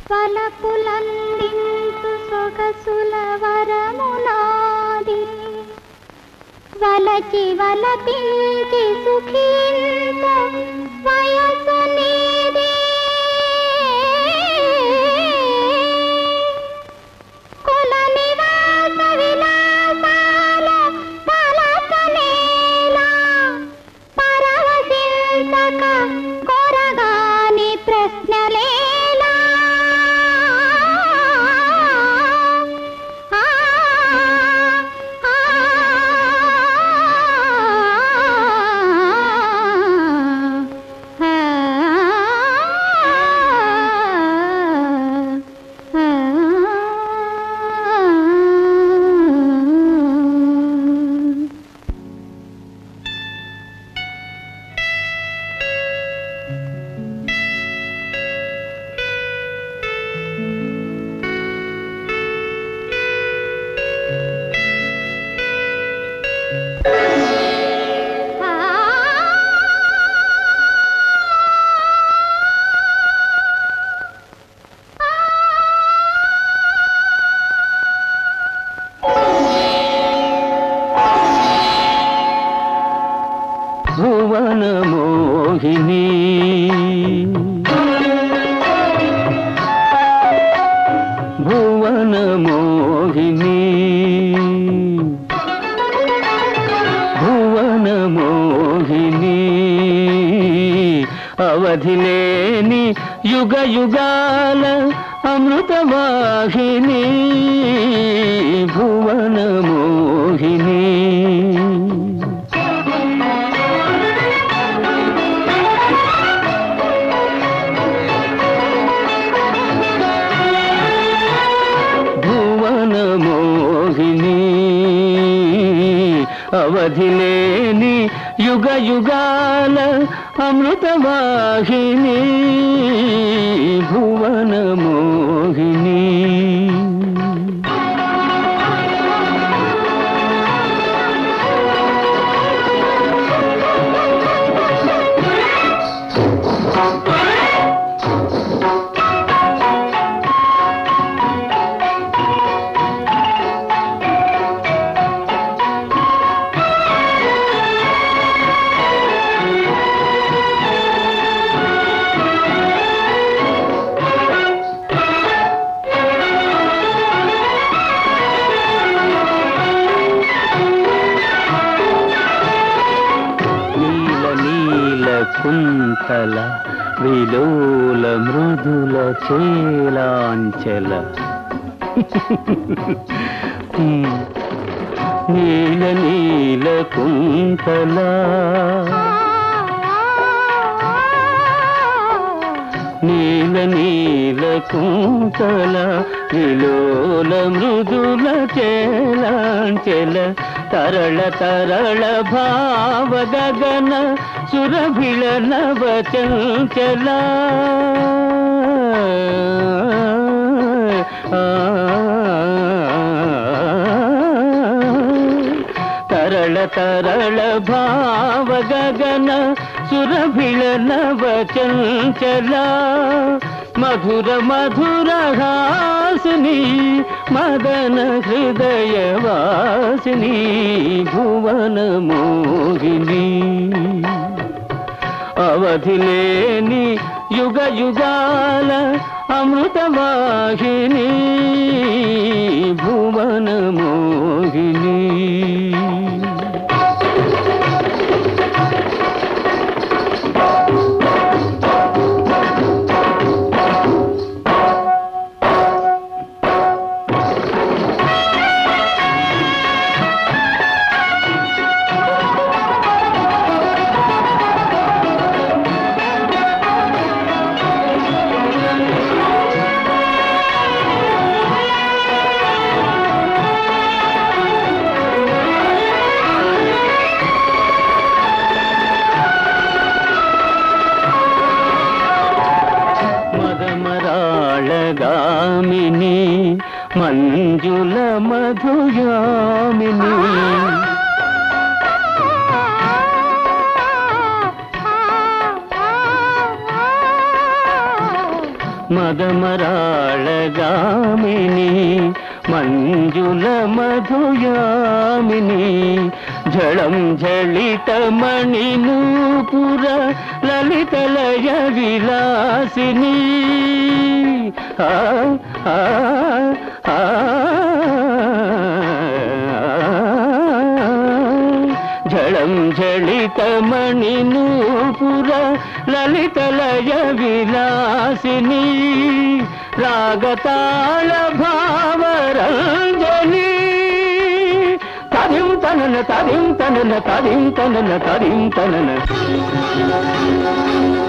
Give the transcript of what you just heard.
వలపులందించు సొగసుల వరమునాది వలచి వలపించి సుఖించ వయసు నీదే కుల నివాస విలాసాల తలసనేలా పరవశించక కొరగాని ప్రశ్నలేలా ఆ, ఆ, ఆ, ఆ. భువన మోహిని భువన మోహిని భువన మోహిని అవధిలేని యుగ యుగాల అమృతవాహిని భువన మోహిని భువన మోహిని అవధిలేని యుగ యుగాల అమృతవాహిని భువన మోహిని నీల నీల కుంతల విలోల మృదుల చేలాంచల హ్మ్. నీల నీల కుంతల నీల నీల కుంతల విలోల మృదుల చేలాంచెల తరళ తరళ భావ గగన సురభిళ నవ చంచల తరళ తరళ భావ గగన సురభిళ నవ చంచల మధుర మధుర హాసిని మదన హృదయ వాసిని భువన మోహిని అవధిలేని యుగ యుగాల అమృతవాహిని భువన మోహిని మదమరాళగామిని మంజుల మధుయామిని మదమరాళగామిని మంజుల మధుయామిని జళం జళితమణి నూపుర లలితలయ విలాసిని ఆ ఆ ఆ జళం జళితమణి నూపుర లలితలయ విలాసిని రాగతాళ భావరంజని తదిం తనన తదిం తనన తదిం తనన తదిం తనన